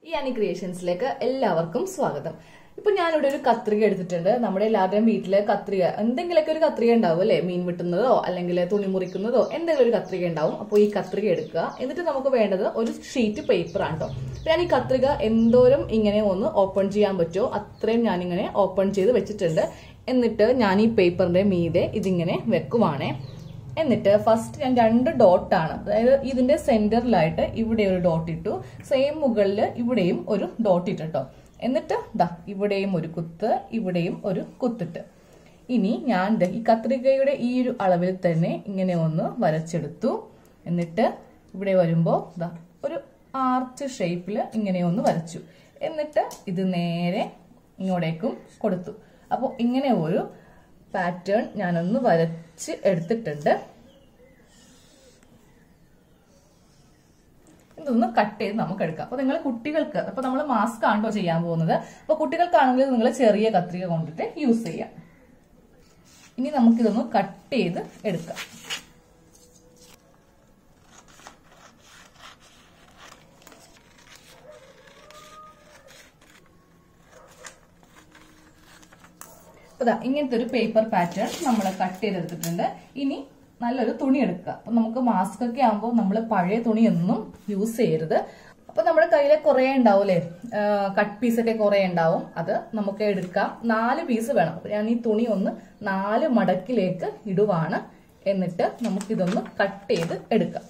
ഈ അനി ക്രിയേഷൻസിലേക്ക് എല്ലാവർക്കും സ്വാഗതം ഇപ്പൊ ഞാനിവിടെ ഒരു കത്രിക എടുത്തിട്ടുണ്ട് നമ്മുടെ എല്ലാവരുടെയും വീട്ടില് കത്രിക എന്തെങ്കിലുമൊക്കെ ഒരു കത്രിക ഉണ്ടാവും അല്ലെ മീൻ വെട്ടുന്നതോ അല്ലെങ്കിൽ തുണി മുറിക്കുന്നതോ എന്തെങ്കിലും ഒരു കത്രിക ഉണ്ടാവും അപ്പോൾ ഈ കത്രിക എടുക്കുക എന്നിട്ട് നമുക്ക് വേണ്ടത് ഒരു ഷീറ്റ് പേപ്പർ ആണ് കേട്ടോ ഞാൻ ഈ കത്രിക എന്തോരം ഇങ്ങനെ ഒന്ന് ഓപ്പൺ ചെയ്യാൻ പറ്റുമോ അത്രയും ഞാനിങ്ങനെ ഓപ്പൺ ചെയ്ത് വെച്ചിട്ടുണ്ട് എന്നിട്ട് ഞാൻ ഈ പേപ്പറിന്റെ മീതെ ഇതിങ്ങനെ വെക്കുവാണേ എന്നിട്ട് ഫസ്റ്റ് ഞാൻ രണ്ട് ഡോട്ടാണ് അതായത് ഇതിന്റെ സെന്ററിലായിട്ട് ഇവിടെ ഒരു ഡോട്ട് ഇട്ടു സെയിം മുകളിൽ ഇവിടെയും ഒരു ഡോട്ട് ഇട്ടോ എന്നിട്ട് ദാ ഇവിടെയും ഒരു കുത്ത് ഇവിടെയും ഒരു കുത്തിട്ട് ഇനി ഞാൻ ദേ ഈ കത്രികയുടെ ഈ ഒരു അളവിൽ തന്നെ ഇങ്ങനെ ഒന്ന് വരച്ചെടുത്തു എന്നിട്ട് ഇവിടെ വരുമ്പോൾ ദാ ഒരു ആർച്ച് ഷേപ്പിൽ ഇങ്ങനെ ഒന്ന് വരച്ചു എന്നിട്ട് ഇത് നേരെ ഇങ്ങോട്ടേക്കും കൊടുത്തു അപ്പോൾ ഇങ്ങനെ ഒരു പാറ്റേൺ ഞാനൊന്ന് വരച്ച് എടുത്തിട്ടുണ്ട് ഇതൊന്ന് കട്ട് ചെയ്ത് നമുക്ക് എടുക്കാം അപ്പൊ നിങ്ങൾ കുട്ടികൾക്ക് അപ്പൊ നമ്മൾ മാസ്ക് ആണോ ചെയ്യാൻ പോകുന്നത് അപ്പൊ കുട്ടികൾക്കാണെങ്കിൽ നിങ്ങൾ ചെറിയ കത്രിക കൊണ്ടിട്ട് യൂസ് ചെയ്യാം ഇനി നമുക്കിതൊന്ന് കട്ട് ചെയ്ത് എടുക്കാം അതാ ഇങ്ങനത്തെ ഒരു പേപ്പർ പാറ്റേൺ നമ്മൾ കട്ട് ചെയ്തെടുത്തിട്ടുണ്ട് ഇനി നല്ലൊരു തുണി എടുക്കുക അപ്പൊ നമുക്ക് മാസ്ക് ഒക്കെ ആകുമ്പോൾ നമ്മൾ പഴയ തുണിയൊന്നും യൂസ് ചെയ്യരുത് അപ്പൊ നമ്മുടെ കയ്യിലെ കുറെ ഉണ്ടാവൂലേ കട്ട് പീസ് ഒക്കെ കുറെ ഉണ്ടാവും അത് നമുക്ക് എടുക്കാം നാല് പീസ് വേണം അപ്പൊ ഞാൻ ഈ തുണി ഒന്ന് നാല് മടക്കിലേക്ക് ഇടുവാണ് എന്നിട്ട് നമുക്കിതൊന്ന് കട്ട് ചെയ്ത് എടുക്കാം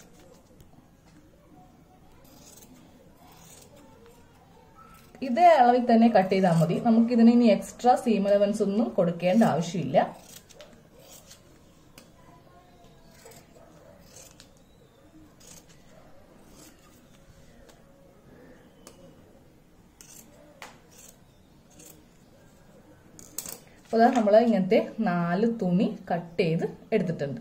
ഇതേ അളവിൽ തന്നെ കട്ട് ചെയ്താൽ മതി നമുക്കിതിന് ഇനി എക്സ്ട്രാ സീം അലവൻസ് ഒന്നും കൊടുക്കേണ്ട ആവശ്യമില്ല അപ്പോൾ നമ്മൾ ഇങ്ങനത്തെ നാല് തുണി കട്ട് ചെയ്ത് എടുത്തിട്ടുണ്ട്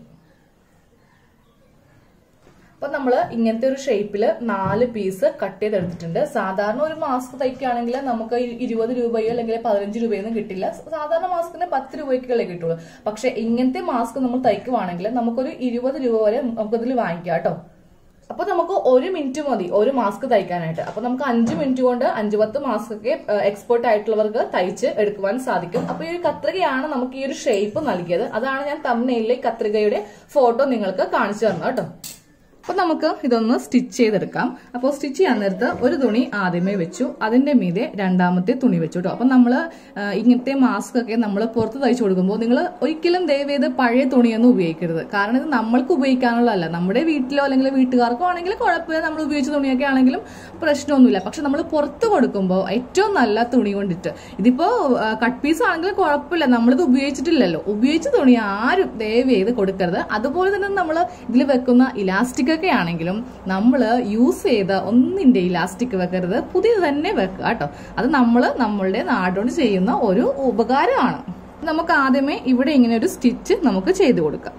അപ്പൊ നമ്മൾ ഇങ്ങനത്തെ ഒരു ഷേപ്പിൽ നാല് പീസ് കട്ട് ചെയ്തെടുത്തിട്ടുണ്ട് സാധാരണ ഒരു മാസ്ക് തയ്ക്കുകയാണെങ്കിൽ നമുക്ക് ഇരുപത് രൂപയോ അല്ലെങ്കിൽ പതിനഞ്ച് രൂപയൊന്നും കിട്ടില്ല സാധാരണ മാസ്കിന് പത്ത് രൂപയ്ക്കല്ലേ കിട്ടുള്ളൂ പക്ഷെ ഇങ്ങനത്തെ മാസ്ക് നമ്മൾ തയ്ക്കുവാണെങ്കിൽ നമുക്കൊരു ഇരുപത് രൂപ വരെ നമുക്കതിൽ വാങ്ങിക്കാം കേട്ടോ അപ്പൊ നമുക്ക് ഒരു മിനിറ്റ് മതി ഒരു മാസ്ക് തയ്ക്കാനായിട്ട് അപ്പൊ നമുക്ക് അഞ്ച് മിനിറ്റ് കൊണ്ട് അഞ്ചു പത്ത് മാസ്ക് ഒക്കെ എക്സ്പേർട്ട് ആയിട്ടുള്ളവർക്ക് തയ്ച്ച് എടുക്കുവാൻ സാധിക്കും അപ്പൊ ഈ ഒരു കത്രികയാണ് നമുക്ക് ഈ ഒരു ഷേപ്പ് നൽകിയത് അതാണ് ഞാൻ തമ്മനയിലെ കത്രികയുടെ ഫോട്ടോ നിങ്ങൾക്ക് കാണിച്ചു തന്നത് കേട്ടോ അപ്പൊ നമുക്ക് ഇതൊന്ന് സ്റ്റിച്ച് ചെയ്തെടുക്കാം അപ്പോൾ സ്റ്റിച്ച് ചെയ്യാൻ നേരത്ത് ഒരു തുണി ആദ്യമേ വെച്ചു അതിന്റെ മീതെ രണ്ടാമത്തെ തുണി വെച്ചു കേട്ടോ അപ്പൊ നമ്മൾ ഇങ്ങനത്തെ മാസ്ക് ഒക്കെ നമ്മൾ പുറത്ത് തയ്ച്ചു കൊടുക്കുമ്പോൾ നിങ്ങൾ ഒരിക്കലും ദയവേത് പഴയ തുണിയൊന്നും ഉപയോഗിക്കരുത് കാരണം ഇത് നമ്മൾക്ക് ഉപയോഗിക്കാനുള്ളതല്ല നമ്മുടെ വീട്ടിലോ അല്ലെങ്കിൽ വീട്ടുകാർക്കോ ആണെങ്കിൽ കുഴപ്പമില്ല നമ്മൾ ഉപയോഗിച്ച തുണിയൊക്കെ ആണെങ്കിലും പ്രശ്നമൊന്നുമില്ല പക്ഷെ നമ്മൾ പുറത്ത് കൊടുക്കുമ്പോൾ ഏറ്റവും നല്ല തുണി കൊണ്ടിട്ട് ഇതിപ്പോ കട്ട് പീസ് ആണെങ്കിലും കുഴപ്പമില്ല നമ്മളിത് ഉപയോഗിച്ചിട്ടില്ലല്ലോ ഉപയോഗിച്ച തുണി ആരും ദയവേത് കൊടുക്കരുത് അതുപോലെ തന്നെ നമ്മൾ ഇതിൽ വെക്കുന്ന ഇലാസ്റ്റിക് ഒക്കെ ആണെങ്കിലും നമ്മൾ യൂസ് ചെയ്ത ഒന്നിന്റെ ഇലാസ്റ്റിക് വെക്കരുത് പുതിയത് തന്നെ വെക്കുക കേട്ടോ അത് നമ്മൾ നമ്മളുടെ നാടോട് ചെയ്യുന്ന ഒരു ഉപകാരമാണ് നമുക്ക് ആദ്യമേ ഇവിടെ ഇങ്ങനെ ഒരു സ്റ്റിച്ച് നമുക്ക് ചെയ്തു കൊടുക്കാം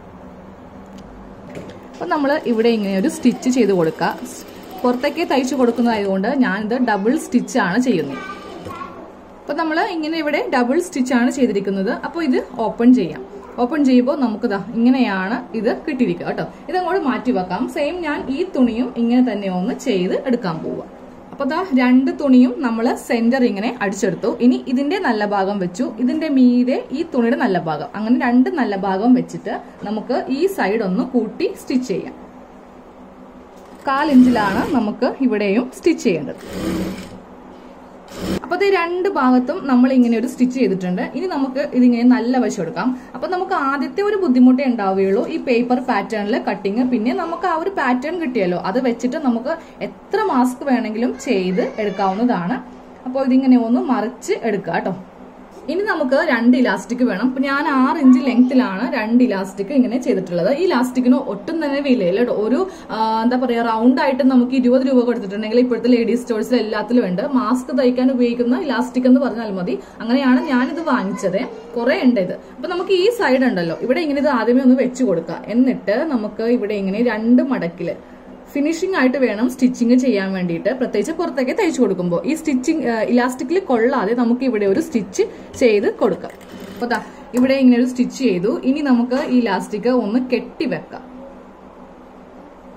അപ്പൊ നമ്മൾ ഇവിടെ ഇങ്ങനെ ഒരു സ്റ്റിച്ച് ചെയ്ത് കൊടുക്കുക പുറത്തേക്ക് തയ്ച്ചു കൊടുക്കുന്നതായതുകൊണ്ട് ഞാനിത് ഡബിൾ സ്റ്റിച്ച് ആണ് ചെയ്യുന്നത് അപ്പൊ നമ്മൾ ഇങ്ങനെ ഇവിടെ ഡബിൾ സ്റ്റിച്ച് ആണ് ചെയ്തിരിക്കുന്നത് അപ്പോൾ ഇത് ഓപ്പൺ ചെയ്യാം ഓപ്പൺ ചെയ്യുമ്പോൾ നമുക്ക് ദാ ഇങ്ങനെയാണ് ഇത് കിട്ടിയിരിക്കുക കേട്ടോ ഇതങ്ങോട്ട് മാറ്റി വെക്കാം സെയിം ഞാൻ ഈ തുണിയും ഇങ്ങനെ തന്നെ ഒന്ന് ചെയ്ത് എടുക്കാൻ പോവുക അപ്പൊ ദാ രണ്ട് തുണിയും നമ്മൾ സെന്റർ ഇങ്ങനെ അടിച്ചെടുത്തു ഇനി ഇതിന്റെ നല്ല ഭാഗം വെച്ചു ഇതിന്റെ മീതെ ഈ തുണിയുടെ നല്ല ഭാഗം അങ്ങനെ രണ്ട് നല്ല ഭാഗം വെച്ചിട്ട് നമുക്ക് ഈ സൈഡ് ഒന്ന് കൂട്ടി സ്റ്റിച്ച് ചെയ്യാം കാലിഞ്ചിലാണ് നമുക്ക് ഇവിടെയും സ്റ്റിച്ച് ചെയ്യേണ്ടത് അപ്പൊ ഇത് രണ്ട് ഭാഗത്തും നമ്മൾ ഇങ്ങനെ ഒരു സ്റ്റിച്ച് ചെയ്തിട്ടുണ്ട് ഇനി നമുക്ക് ഇതിങ്ങനെ നല്ല വശം എടുക്കാം അപ്പൊ നമുക്ക് ആദ്യത്തെ ഒരു ബുദ്ധിമുട്ടേ ഉണ്ടാവുകയുള്ളൂ ഈ പേപ്പർ പാറ്റേണിൽ കട്ടിങ് പിന്നെ നമുക്ക് ആ ഒരു പാറ്റേൺ കിട്ടിയല്ലോ അത് വെച്ചിട്ട് നമുക്ക് എത്ര മാസ്ക് വേണമെങ്കിലും ചെയ്ത് എടുക്കാവുന്നതാണ് അപ്പോൾ ഇതിങ്ങനെ ഒന്ന് മറിച്ച് എടുക്കുക കേട്ടോ ഇനി നമുക്ക് രണ്ട് ഇലാസ്റ്റിക് വേണം അപ്പൊ ഞാൻ ആറ് ഇഞ്ച് ലെങ്ത്തിലാണ് രണ്ട് ഇലാസ്റ്റിക് ഇങ്ങനെ ചെയ്തിട്ടുള്ളത് ഈ ഇലാസ്റ്റിക്കിന് ഒട്ടും തന്നെ വിലയില്ല കേട്ടോ ഒരു എന്താ പറയാ റൗണ്ട് ആയിട്ട് നമുക്ക് ഇരുപത് രൂപ കൊടുത്തിട്ടുണ്ടെങ്കിൽ ഇപ്പോഴത്തെ ലേഡീസ് സ്റ്റോഴ്സിൽ എല്ലാത്തിലും ഉണ്ട് മാസ്ക് തയ്ക്കാൻ ഉപയോഗിക്കുന്ന ഇലാസ്റ്റിക് എന്ന് പറഞ്ഞാൽ മതി അങ്ങനെയാണ് ഞാനിത് വാങ്ങിച്ചത് കുറെ ഉണ്ട് ഇത് അപ്പൊ നമുക്ക് ഈ സൈഡ് ഉണ്ടല്ലോ ഇവിടെ ഇങ്ങനെ ഇത് ആദ്യമേ ഒന്ന് വെച്ചു കൊടുക്കുക എന്നിട്ട് നമുക്ക് ഇവിടെ ഇങ്ങനെ രണ്ട് മടക്കില് ഫിനിഷിംഗ് ആയിട്ട് വേണം സ്റ്റിച്ചിങ് ചെയ്യാൻ വേണ്ടിയിട്ട് പ്രത്യേകിച്ച് പുറത്തേക്ക് തയ്ച്ചു കൊടുക്കുമ്പോൾ ഈ സ്റ്റിച്ചിങ് ഇലാസ്റ്റിക്കിൽ കൊള്ളാതെ നമുക്ക് ഇവിടെ ഒരു സ്റ്റിച്ച് ചെയ്ത് കൊടുക്കാം അപ്പോൾ ദാ ഇവിടെ ഇങ്ങനെ ഒരു സ്റ്റിച്ച് ചെയ്തു ഇനി നമുക്ക് ഈ ഇലാസ്റ്റിക് ഒന്ന് കെട്ടി വെക്കാം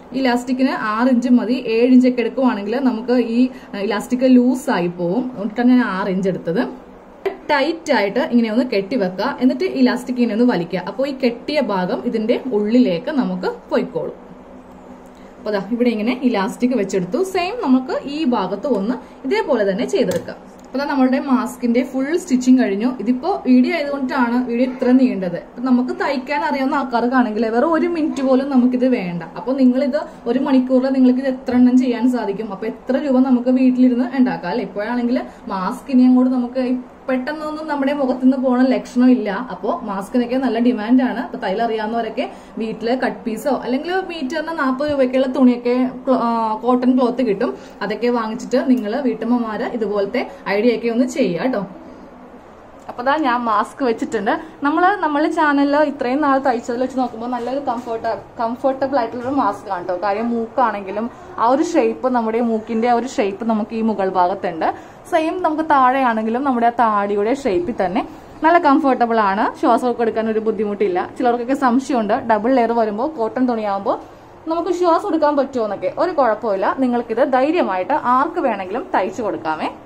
ഇലാസ്റ്റിക്കിന് ആറ് ഇഞ്ച് മതി ഏഴ് ഇഞ്ചൊക്കെ എടുക്കുവാണെങ്കിൽ നമുക്ക് ഈ ഇലാസ്റ്റിക് ലൂസ് ആയി പോവും അതുകൊണ്ടാണ് ഞാൻ ആറ് ഇഞ്ച് എടുത്തത് ടൈറ്റ് ആയിട്ട് ഇങ്ങനെ ഒന്ന് കെട്ടിവെക്കുക എന്നിട്ട് ഇലാസ്റ്റിക് ഇങ്ങനെ ഒന്ന് വലിക്കുക അപ്പോൾ ഈ കെട്ടിയ ഭാഗം ഇതിന്റെ ഉള്ളിലേക്ക് നമുക്ക് പൊയ്ക്കോളും അപ്പൊ ദാ ഇവിടെ ഇങ്ങനെ ഇലാസ്റ്റിക് വെച്ചെടുത്തു സെയിം നമുക്ക് ഈ ഭാഗത്ത് ഒന്ന് ഇതേപോലെ തന്നെ ചെയ്തെടുക്കാം അപ്പൊ ദാ നമ്മളുടെ മാസ്കിന്റെ ഫുൾ സ്റ്റിച്ചിങ് കഴിഞ്ഞു ഇതിപ്പോ വീഡിയോ ആയതുകൊണ്ടാണ് വീഡിയോ ഇത്ര നീണ്ടത് അപ്പൊ നമുക്ക് തയ്ക്കാൻ അറിയാവുന്ന ആൾക്കാർക്കാണെങ്കിൽ വെറും ഒരു മിനിറ്റ് പോലും നമുക്കിത് വേണ്ട അപ്പൊ നിങ്ങളിത് ഒരു മണിക്കൂറിൽ നിങ്ങൾക്ക് ഇത് എത്ര എണ്ണം ചെയ്യാൻ സാധിക്കും അപ്പൊ എത്ര രൂപ നമുക്ക് വീട്ടിലിരുന്ന് ഉണ്ടാക്കാം അല്ലെ ഇപ്പോഴാണെങ്കിൽ മാസ്ക് ഇനി അങ്ങോട്ട് നമുക്ക് ഈ പെട്ടെന്നൊന്നും നമ്മുടെ മുഖത്ത് നിന്ന് പോണ ലക്ഷണം ഇല്ല അപ്പോൾ മാസ്കിനൊക്കെ നല്ല ഡിമാൻഡാണ് അപ്പൊ തൈൽ അറിയാവുന്നവരൊക്കെ വീട്ടില് കട്ട് പീസോ അല്ലെങ്കിൽ മീറ്ററിന് നാൽപ്പത് രൂപയ്ക്കുള്ള തുണിയൊക്കെ കോട്ടൺ ക്ലോത്ത് കിട്ടും അതൊക്കെ വാങ്ങിച്ചിട്ട് നിങ്ങൾ വീട്ടമ്മമാര് ഇതുപോലത്തെ ഐഡിയ ഒക്കെ ഒന്ന് ചെയ്യുക കേട്ടോ അപ്പൊ ദാ ഞാൻ മാസ്ക് വെച്ചിട്ടുണ്ട് നമ്മൾ നമ്മളെ ചാനലിൽ ഇത്രയും നാൾ തയ്ച്ചതിൽ വെച്ച് നോക്കുമ്പോൾ നല്ലൊരു കംഫർട്ട് കംഫർട്ടബിൾ ആയിട്ടുള്ള മാസ്ക് ആണ് കേട്ടോ കാര്യം മൂക്കാണെങ്കിലും ആ ഒരു ഷേപ്പ് നമ്മുടെ മൂക്കിന്റെ ആ ഒരു ഷേപ്പ് നമുക്ക് ഈ മുകൾ ഭാഗത്തുണ്ട് സെയിം നമുക്ക് താഴെയാണെങ്കിലും നമ്മുടെ ആ താടിയുടെ ഷേപ്പിൽ തന്നെ നല്ല കംഫർട്ടബിൾ ആണ് ശ്വാസമൊക്കെ എടുക്കാൻ ഒരു ബുദ്ധിമുട്ടില്ല ചിലർക്കൊക്കെ സംശയമുണ്ട് ഡബിൾ ലെയർ വരുമ്പോൾ കോട്ടൺ തുണിയാകുമ്പോൾ നമുക്ക് ശ്വാസം എടുക്കാൻ പറ്റുമോ എന്നൊക്കെ ഒരു കുഴപ്പമില്ല നിങ്ങൾക്കിത് ധൈര്യമായിട്ട് ആർക്ക് വേണമെങ്കിലും തയ്ച്ചു കൊടുക്കാമേ